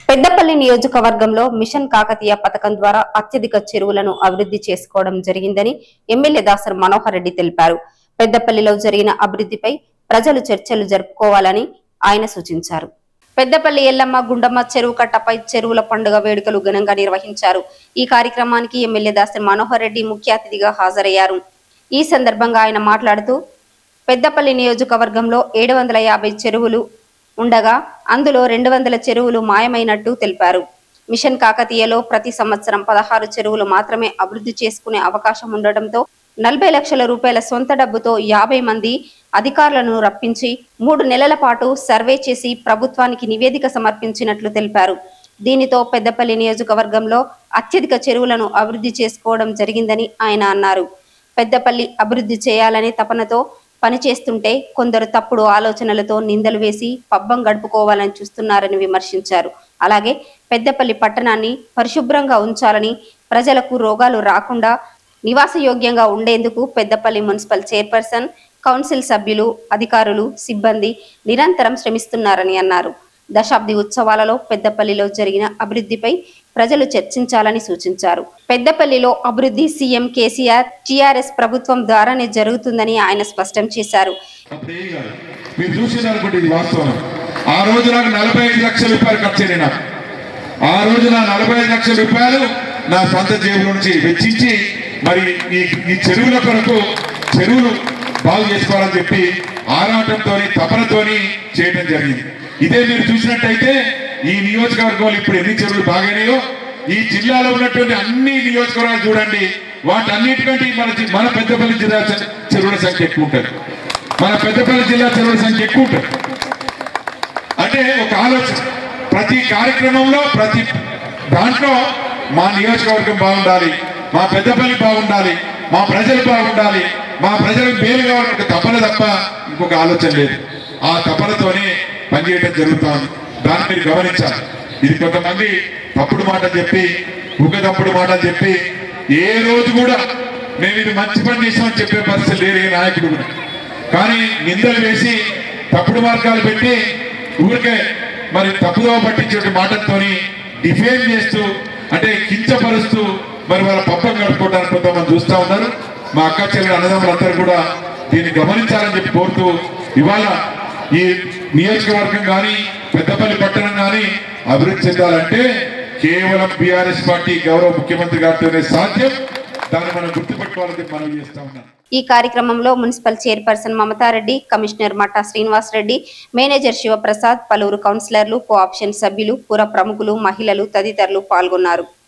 పెద్దపల్లి నియోజకవర్గంలో మిషన్ కాకతీయ పథకం ద్వారా అత్యధిక చెరువులను అభివృద్ధి చేసుకోవడం జరిగిందని ఎమ్మెల్యే దాసర్ మనోహర్ రెడ్డి తెలిపారు పెద్దపల్లిలో జరిగిన అభివృద్ధిపై ప్రజలు చర్చలు జరుపుకోవాలని ఆయన సూచించారు పెద్దపల్లి ఎల్లమ్మ గుండమ్మ చెరువు కట్టపై చెరువుల పండుగ వేడుకలు ఘనంగా నిర్వహించారు ఈ కార్యక్రమానికి ఎమ్మెల్యే దాసర్ మనోహర్ రెడ్డి ముఖ్య అతిథిగా హాజరయ్యారు ఈ సందర్భంగా ఆయన మాట్లాడుతూ పెద్దపల్లి నియోజకవర్గంలో ఏడు వందల యాభై చెరువులు ఉండగా అందులో రెండు వందల చెరువులు మాయమైనట్టు తెలిపారు మిషన్ కాకతీయలో ప్రతి సంవత్సరం పదహారు చెరువులు మాత్రమే అభివృద్ధి చేసుకునే అవకాశం ఉండటంతో నలభై లక్షల రూపాయల సొంత డబ్బుతో యాభై మంది అధికారులను రప్పించి మూడు నెలల పాటు సర్వే చేసి ప్రభుత్వానికి నివేదిక సమర్పించినట్లు తెలిపారు దీనితో పెద్దపల్లి నియోజకవర్గంలో అత్యధిక చెరువులను అభివృద్ధి చేసుకోవడం జరిగిందని ఆయన అన్నారు పెద్దపల్లి అభివృద్ధి చేయాలనే తపనతో పనిచేస్తుంటే కొందరు తప్పుడు ఆలోచనలతో నిందలు వేసి పబ్బం గడుపుకోవాలని చూస్తున్నారని విమర్శించారు అలాగే పెద్దపల్లి పట్టణాన్ని పరిశుభ్రంగా ఉంచాలని ప్రజలకు రోగాలు రాకుండా నివాసయోగ్యంగా ఉండేందుకు పెద్దపల్లి మున్సిపల్ చైర్పర్సన్ కౌన్సిల్ సభ్యులు అధికారులు సిబ్బంది నిరంతరం శ్రమిస్తున్నారని అన్నారు దశాబ్ది ఉత్సవాలలో పెద్దపల్లిలో జరిగిన అభివృద్ధిపై ప్రజలు చర్చించాలని సూచించారు పెద్దపల్లిలో అభివృద్ధి సీఎం కేసీఆర్ టీఆర్ఎస్ ప్రభుత్వం ద్వారానే జరుగుతుందని ఆయన స్పష్టం చేశారు అప్పుడు ఏం కాదు మీరు చూసినారనుకోండి ఇది వాస్తవం ఆ రోజు నాకు నలభై ఐదు లక్షల రూపాయలు ఖర్చు అయినాయి నాకు ఆ రోజు నా నలభై ఐదు లక్షల రూపాయలు నా సొంత జేబుల నుంచి వెచ్చించి మరి ఈ ఈ చెరువుల కొరకు చెరువులు బాగు చేసుకోవాలని చెప్పి ఆరాటంతో తపనతోని చేయడం జరిగింది ఇదే మీరు చూసినట్టయితే ఈ నియోజకవర్గంలో ఇప్పుడు ఎన్ని చెరువులు బాగానేయో ఈ జిల్లాలో ఉన్నటువంటి అన్ని నియోజకవర్గాలు చూడండి వాటన్నిటికంటే మన జి- మన పెద్దపల్లి జిల్లా చె- చెరువుల సంఖ్య ఎక్కువ ఉంటుంది మన పెద్దపల్లి జిల్లా చెరువుల సంఖ్య ఎక్కువ ఉంటుంది అంటే ఒక ఆలోచన ప్రతి కార్యక్రమంలో ప్రతి దాంట్లో మా నియోజకవర్గం బాగుండాలి మా పెద్దపల్లి బాగుండాలి మా ప్రజలు బాగుండాలి మా ప్రజలకు మేలు కావాలని ఒక తపన తప్ప ఇంకొక ఆలోచన లేదు ఆ తపనతోనే పనిచేయడం జరుగుతుంది దాన్ని మీరు గమనించాలి ఇది కొంతమంది తప్పుడు మాట చెప్పి ఒక తప్పుడు మాట చెప్పి ఏ రోజు కూడా మేము ఇది మంచి పని చేసామని చెప్పే పరిస్థితి లేరు ఏ నాయకుడు కూడా కానీ నిందలు వేసి తప్పుడు మార్గాలు పెట్టి ఊరికే మరి తప్పుదోవ పట్టించే మాటలతోని డిఫేమ్ చేస్తూ అంటే కించపరుస్తూ మరి వాళ్ళ పప్పం గడుపుకోవడానికి కొంతమంది చూస్తా ఉన్నారు మా అక్క చెల్లెలు అన్నదమ్ములందరూ కూడా దీన్ని గమనించాలని చెప్పి కోరుతూ ఇవాళ ఈ నియోజకవర్గం కానీ పెద్దపల్లి పట్టణం కానీ అభివృద్ధి చెందాలంటే కేవలం బీఆర్ఎస్ పార్టీ గౌరవ ముఖ్యమంత్రి గారితోనే సాధ్యం దాన్ని మనం గుర్తుపెట్టుకోవాలని మనం చేస్తా ఉన్నాం ఈ కార్యక్రమంలో మున్సిపల్ చైర్పర్సన్ మమతారెడ్డి కమిషనర్ మట్టా శ్రీనివాస్ రెడ్డి మేనేజర్ శివప్రసాద్ పలువురు కౌన్సిలర్లు కోఆప్షన్ సభ్యులు పుర ప్రముఖులు మహిళలు తదితరులు పాల్గొన్నారు